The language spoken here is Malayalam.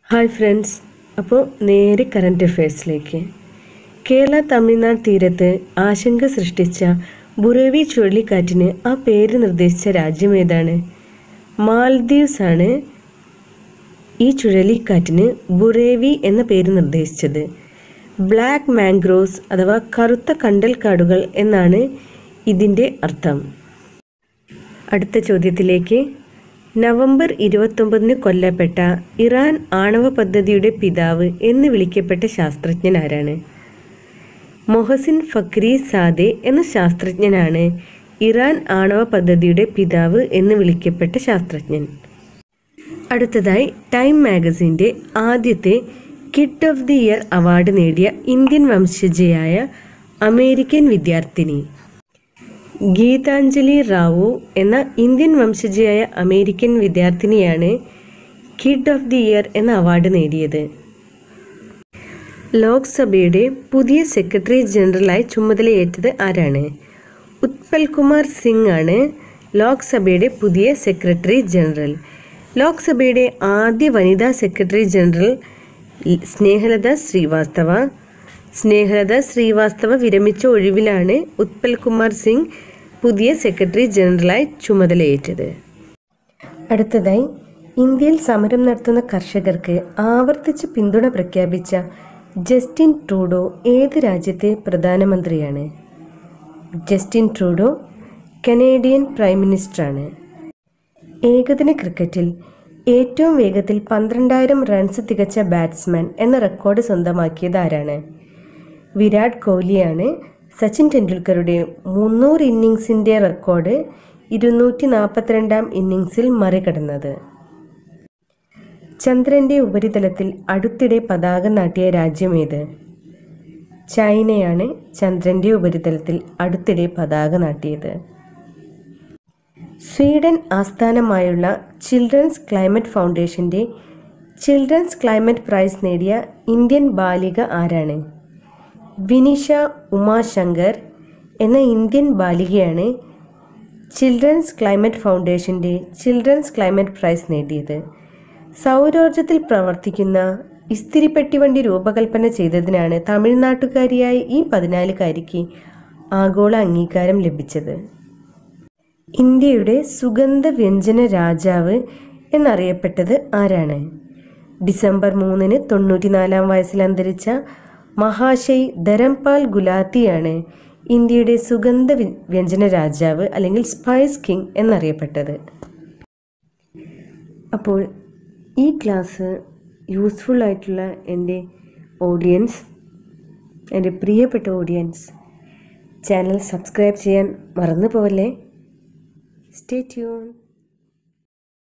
ഹായ് ഫ്രണ്ട്സ് അപ്പോൾ നേരെ കറണ്ട് അഫയേഴ്സിലേക്ക് കേരള തമിഴ്നാട് തീരത്ത് ആശങ്ക സൃഷ്ടിച്ച ബുറേവി ചുഴലിക്കാറ്റിന് ആ പേര് നിർദ്ദേശിച്ച രാജ്യം ഏതാണ് മാൽദീവ്സ് ആണ് ഈ ചുഴലിക്കാറ്റിന് ബുറേവി എന്ന പേര് നിർദ്ദേശിച്ചത് ബ്ലാക്ക് മാംഗ്രോവ്സ് അഥവാ കറുത്ത കണ്ടൽക്കാടുകൾ എന്നാണ് ഇതിൻ്റെ അർത്ഥം അടുത്ത ചോദ്യത്തിലേക്ക് നവംബർ ഇരുപത്തൊമ്പതിന് കൊല്ലപ്പെട്ട ഇറാൻ ആണവ പദ്ധതിയുടെ പിതാവ് എന്ന് വിളിക്കപ്പെട്ട ശാസ്ത്രജ്ഞൻ ആരാണ് മൊഹസിൻ ഫക്രി സാദെ എന്ന ശാസ്ത്രജ്ഞനാണ് ഇറാൻ ആണവ പദ്ധതിയുടെ പിതാവ് എന്ന് വിളിക്കപ്പെട്ട ശാസ്ത്രജ്ഞൻ അടുത്തതായി ടൈം മാഗസിൻ്റെ ആദ്യത്തെ kid of the year award നേടിയ ഇന്ത്യൻ വംശജയായ അമേരിക്കൻ വിദ്യാർത്ഥിനി ഗീതാഞ്ജലി റാവു എന്ന ഇന്ത്യൻ വംശജയായ അമേരിക്കൻ വിദ്യാർത്ഥിനിയാണ് കിഡ് ഓഫ് ദി ഇയർ എന്ന അവാർഡ് നേടിയത് ലോക്സഭയുടെ പുതിയ സെക്രട്ടറി ജനറലായി ചുമതലയേറ്റത് ആരാണ് ഉത്പൽ കുമാർ സിംഗ് ആണ് ലോക്സഭയുടെ പുതിയ സെക്രട്ടറി ജനറൽ ലോക്സഭയുടെ ആദ്യ വനിതാ സെക്രട്ടറി ജനറൽ സ്നേഹലത ശ്രീവാസ്തവ സ്നേഹലത ശ്രീവാസ്തവ വിരമിച്ച ഒഴിവിലാണ് ഉത്പൽ കുമാർ സിംഗ് പുതിയ സെക്രട്ടറി ജനറലായി ചുമതലയേറ്റത് അടുത്തതായി ഇന്ത്യയിൽ സമരം നടത്തുന്ന കർഷകർക്ക് ആവർത്തിച്ച് പിന്തുണ പ്രഖ്യാപിച്ച ജസ്റ്റിൻ ട്രൂഡോ ഏത് രാജ്യത്തെ പ്രധാനമന്ത്രിയാണ് ജസ്റ്റിൻ ട്രൂഡോ കനേഡിയൻ പ്രൈം മിനിസ്റ്ററാണ് ഏകദിന ക്രിക്കറ്റിൽ ഏറ്റവും വേഗത്തിൽ പന്ത്രണ്ടായിരം റൺസ് തികച്ച ബാറ്റ്സ്മാൻ എന്ന റെക്കോർഡ് സ്വന്തമാക്കിയത് ആരാണ് വിരാട് കോഹ്ലിയാണ് സച്ചിൻ ടെണ്ടുൽക്കറുടെ മുന്നൂറ് ഇന്നിങ്സിൻ്റെ റെക്കോർഡ് ഇരുന്നൂറ്റി നാൽപ്പത്തിരണ്ടാം ഇന്നിങ്സിൽ മറികടന്നത് ചന്ദ്രന്റെ ഉപരിതലത്തിൽ അടുത്തിടെ പതാക നാട്ടിയ രാജ്യമേത് ചൈനയാണ് ചന്ദ്രന്റെ ഉപരിതലത്തിൽ അടുത്തിടെ പതാക നാട്ടിയത് സ്വീഡൻ ആസ്ഥാനമായുള്ള ചിൽഡ്രൻസ് ക്ലൈമറ്റ് ഫൗണ്ടേഷന്റെ ചിൽഡ്രൻസ് ക്ലൈമറ്റ് പ്രൈസ് നേടിയ ഇന്ത്യൻ ബാലിക ആരാണ് വിനിഷ ഉമാശങ്കർ എന്ന ഇന്ത്യൻ ബാലികയാണ് ചിൽഡ്രൻസ് ക്ലൈമറ്റ് ഫൗണ്ടേഷന്റെ ചിൽഡ്രൻസ് ക്ലൈമറ്റ് പ്രൈസ് നേടിയത് സൗരോർജത്തിൽ പ്രവർത്തിക്കുന്ന ഇസ്തിരിപ്പെട്ടി വണ്ടി രൂപകൽപ്പന ചെയ്തതിനാണ് തമിഴ്നാട്ടുകാരിയായ ഈ പതിനാലുകാരിക്ക് ആഗോള അംഗീകാരം ലഭിച്ചത് ഇന്ത്യയുടെ സുഗന്ധ വ്യഞ്ജന രാജാവ് എന്നറിയപ്പെട്ടത് ആരാണ് ഡിസംബർ മൂന്നിന് തൊണ്ണൂറ്റിനാലാം വയസ്സിൽ അന്തരിച്ച മഹാശയ് ധരംപാൽ ഗുലാത്തിയാണ് ഇന്ത്യയുടെ സുഗന്ധ വ്യഞ്ജന രാജാവ് അല്ലെങ്കിൽ സ്പൈസ് കിങ് എന്നറിയപ്പെട്ടത് അപ്പോൾ ഈ ക്ലാസ് യൂസ്ഫുൾ ആയിട്ടുള്ള എൻ്റെ ഓഡിയൻസ് എൻ്റെ പ്രിയപ്പെട്ട ഓഡിയൻസ് ചാനൽ സബ്സ്ക്രൈബ് ചെയ്യാൻ മറന്നു പോവല്ലേ സ്റ്റേ ട്യൂൺ